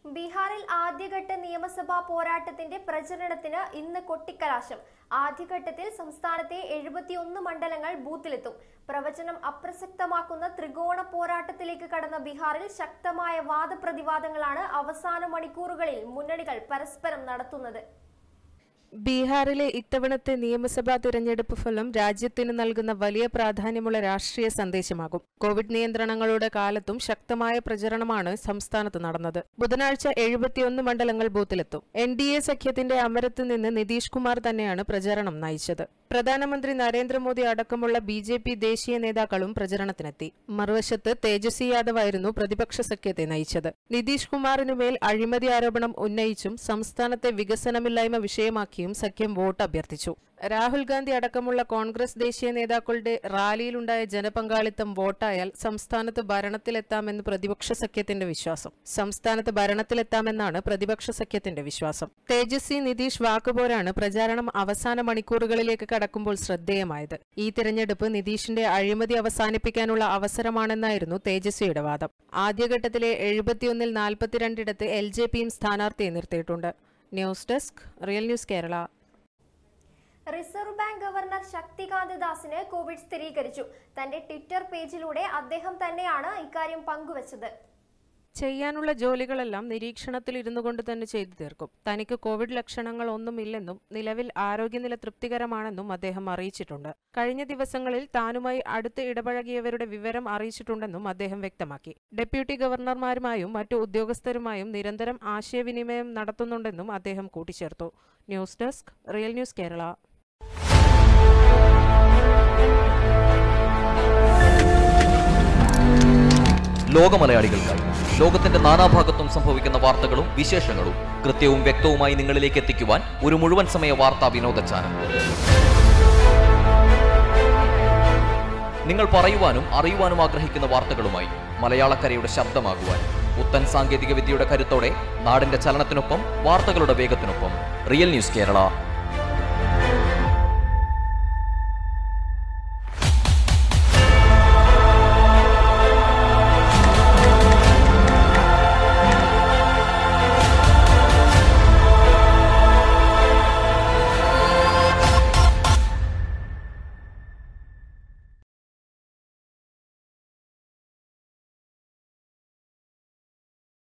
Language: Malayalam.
ബീഹാറിൽ ആദ്യഘട്ട നിയമസഭാ പോരാട്ടത്തിന്റെ പ്രചരണത്തിന് ഇന്ന് കൊട്ടിക്കലാശം ആദ്യഘട്ടത്തിൽ സംസ്ഥാനത്തെ എഴുപത്തിയൊന്ന് മണ്ഡലങ്ങൾ ബൂത്തിലെത്തും പ്രവചനം അപ്രസക്തമാക്കുന്ന ത്രികോണ പോരാട്ടത്തിലേക്ക് കടന്ന ബീഹാറിൽ ശക്തമായ വാദപ്രതിവാദങ്ങളാണ് അവസാന മണിക്കൂറുകളിൽ മുന്നണികൾ പരസ്പരം നടത്തുന്നത് ബീഹാറിലെ ഇത്തവണത്തെ നിയമസഭാ തിരഞ്ഞെടുപ്പ് ഫലം രാജ്യത്തിന് നൽകുന്ന വലിയ പ്രാധാന്യമുള്ള രാഷ്ട്രീയ സന്ദേശമാകും കോവിഡ് നിയന്ത്രണങ്ങളുടെ കാലത്തും ശക്തമായ പ്രചരണമാണ് സംസ്ഥാനത്ത് നടന്നത് ബുധനാഴ്ച എഴുപത്തിയൊന്ന് മണ്ഡലങ്ങൾ ബൂത്തിലെത്തും എൻ ഡി എ സഖ്യത്തിന്റെ അമരത്ത് നിന്ന് നിതീഷ് കുമാർ തന്നെയാണ് പ്രചരണം നയിച്ചത് പ്രധാനമന്ത്രി നരേന്ദ്രമോദി അടക്കമുള്ള ബി ജെ പി ദേശീയ നേതാക്കളും പ്രചരണത്തിനെത്തി മറുവശത്ത് തേജസ്വി യാദവ് ആയിരുന്നു പ്രതിപക്ഷ സഖ്യത്തെ നയിച്ചത് നിതീഷ് കുമാറിനു മേൽ അഴിമതി ആരോപണം ഉന്നയിച്ചും സംസ്ഥാനത്തെ വികസനമില്ലായ്മ വിഷയമാക്കിയും സഖ്യം വോട്ട് അഭ്യർത്ഥിച്ചു രാഹുൽ ഗാന്ധി അടക്കമുള്ള കോൺഗ്രസ് ദേശീയ നേതാക്കളുടെ റാലിയിലുണ്ടായ ജനപങ്കാളിത്തം വോട്ടായാൽ സംസ്ഥാനത്ത് ഭരണത്തിലെത്താമെന്ന് പ്രതിപക്ഷ സഖ്യത്തിന്റെ വിശ്വാസം സംസ്ഥാനത്ത് ഭരണത്തിലെത്താമെന്നാണ് പ്രതിപക്ഷ സഖ്യത്തിന്റെ വിശ്വാസം തേജസ്വി നിതീഷ് വാക്കുപോരാണ് പ്രചാരണം അവസാന മണിക്കൂറുകളിലേക്ക് കടക്കുമ്പോൾ ശ്രദ്ധേയമായത് ഈ തിരഞ്ഞെടുപ്പ് നിതീഷിന്റെ അഴിമതി അവസാനിപ്പിക്കാനുള്ള അവസരമാണെന്നായിരുന്നു തേജസ്വിയുടെ വാദം ആദ്യഘട്ടത്തിലെ എഴുപത്തിയൊന്നിൽ നാൽപ്പത്തിരണ്ടിടത്ത് എൽ ജെ പിയും സ്ഥാനാർത്ഥിയെ നിർത്തിയിട്ടുണ്ട് news desk real news Kerala reserve bank governor Shaktikanta ദാസിന് കോവിഡ് സ്ഥിരീകരിച്ചു തന്റെ ട്വിറ്റർ പേജിലൂടെ അദ്ദേഹം തന്നെയാണ് ഇക്കാര്യം പങ്കുവച്ചത് ചെയ്യാനുള്ള ജോലികളെല്ലാം നിരീക്ഷണത്തിൽ ഇരുന്നു കൊണ്ട് തന്നെ ചെയ്തു തീർക്കും തനിക്ക് കോവിഡ് ലക്ഷണങ്ങൾ ഒന്നുമില്ലെന്നും നിലവിൽ ആരോഗ്യനില തൃപ്തികരമാണെന്നും അദ്ദേഹം അറിയിച്ചിട്ടുണ്ട് കഴിഞ്ഞ ദിവസങ്ങളിൽ താനുമായി അടുത്ത് ഇടപഴകിയവരുടെ വിവരം അറിയിച്ചിട്ടുണ്ടെന്നും അദ്ദേഹം വ്യക്തമാക്കി ഡെപ്യൂട്ടി ഗവർണർമാരുമായും മറ്റു ഉദ്യോഗസ്ഥരുമായും നിരന്തരം ആശയവിനിമയം നടത്തുന്നുണ്ടെന്നും അദ്ദേഹം കൂട്ടിച്ചേർത്തു news desk real news Kerala ലോകമലയാളികൾക്കായി ലോകത്തിന്റെ നാനാഭാഗത്തും സംഭവിക്കുന്ന വാർത്തകളും വിശേഷങ്ങളും കൃത്യവും വ്യക്തവുമായി നിങ്ങളിലേക്ക് എത്തിക്കുവാൻ ഒരു മുഴുവൻ സമയ വാർത്താ വിനോദ ചാനൽ നിങ്ങൾ പറയുവാനും അറിയുവാനും ആഗ്രഹിക്കുന്ന വാർത്തകളുമായി മലയാളക്കരയുടെ ശബ്ദമാകുവാൻ പുത്തൻ സാങ്കേതിക വിദ്യയുടെ കരുത്തോടെ നാടിന്റെ ചലനത്തിനൊപ്പം വാർത്തകളുടെ വേഗത്തിനൊപ്പം റിയൽ ന്യൂസ് കേരള